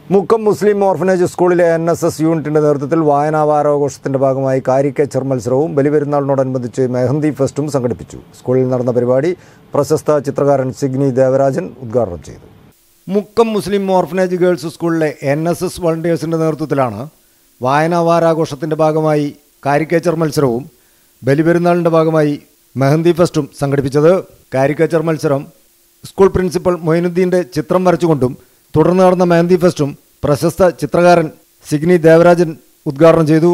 Mukkam Muslim orphanage സ്കൂളിലെ N S S യൂണിറ്റിന്റെ നേതൃത്വത്തിൽ വായനാ വാരാഘോഷത്തിന്റെ ഭാഗമായി കാരിക്കേച്ചർ മത്സരവും ബലിപെരുന്നാളിനോടനുബന്ധിച്ച് മെഹന്തി ഫെസ്റ്റും സംഘടിപ്പിച്ചു സ്കൂളിൽ നടന്ന പരിപാടി പ്രശസ്ത ചിത്രകാരൻ സിഗ്നി ദേവരാജൻ ഉദ്ഘാടനം ചെയ്തു മുക്കം മുസ്ലിം ഓർഫനേജ് ഗേൾസ് സ്കൂളിലെ എൻ എസ് എസ് വളണ്ടിയേഴ്സിന്റെ നേതൃത്വത്തിലാണ് വായനാ വാരാഘോഷത്തിന്റെ ഭാഗമായി കാരിക്കേച്ചർ മത്സരവും ബലിപെരുന്നാളിന്റെ ഭാഗമായി മെഹന്തി ഫെസ്റ്റും സംഘടിപ്പിച്ചത് കാരിക്കേച്ചർ മത്സരം സ്കൂൾ പ്രിൻസിപ്പൽ മൊയിനുദ്ദീന്റെ ചിത്രം വരച്ചുകൊണ്ടും തുടർന്ന് നടന്ന മെഹന്തി ഫെസ്റ്റും പ്രശസ്ത ചിത്രകാരൻ സിഗ്നി ദേവരാജൻ ഉദ്ഘാടനം ചെയ്തു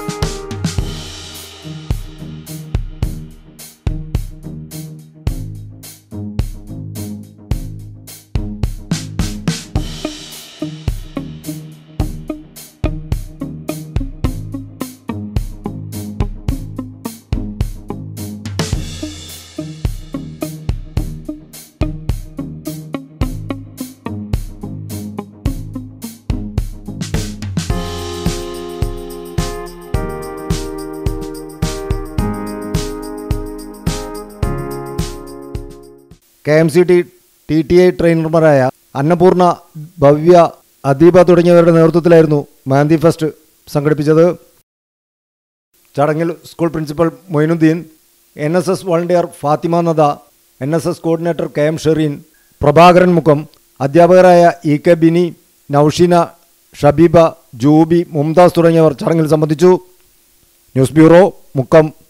K M C T T T I ട്രെയിനർമാരായ അന്നപൂർണ ഭവ്യ അദീപ തുടങ്ങിയവരുടെ നേതൃത്വത്തിലായിരുന്നു മെഹന്തി ഫെസ്റ്റ് സംഘടിപ്പിച്ചത് ചടങ്ങിൽ school principal Moinuddin N S S volunteer Fathima Nada N S S coordinator K M Shereen Prabhakaran Mukkam അധ്യാപകരായ ഇ കെ ബിനി നൌഷീന ഷബീബ ജൂബി മുംതാസ് തുടങ്ങിയവർ ചടങ്ങിൽ സംബന്ധിച്ചു ന്യൂസ് ബ്യൂറോ മുക്കം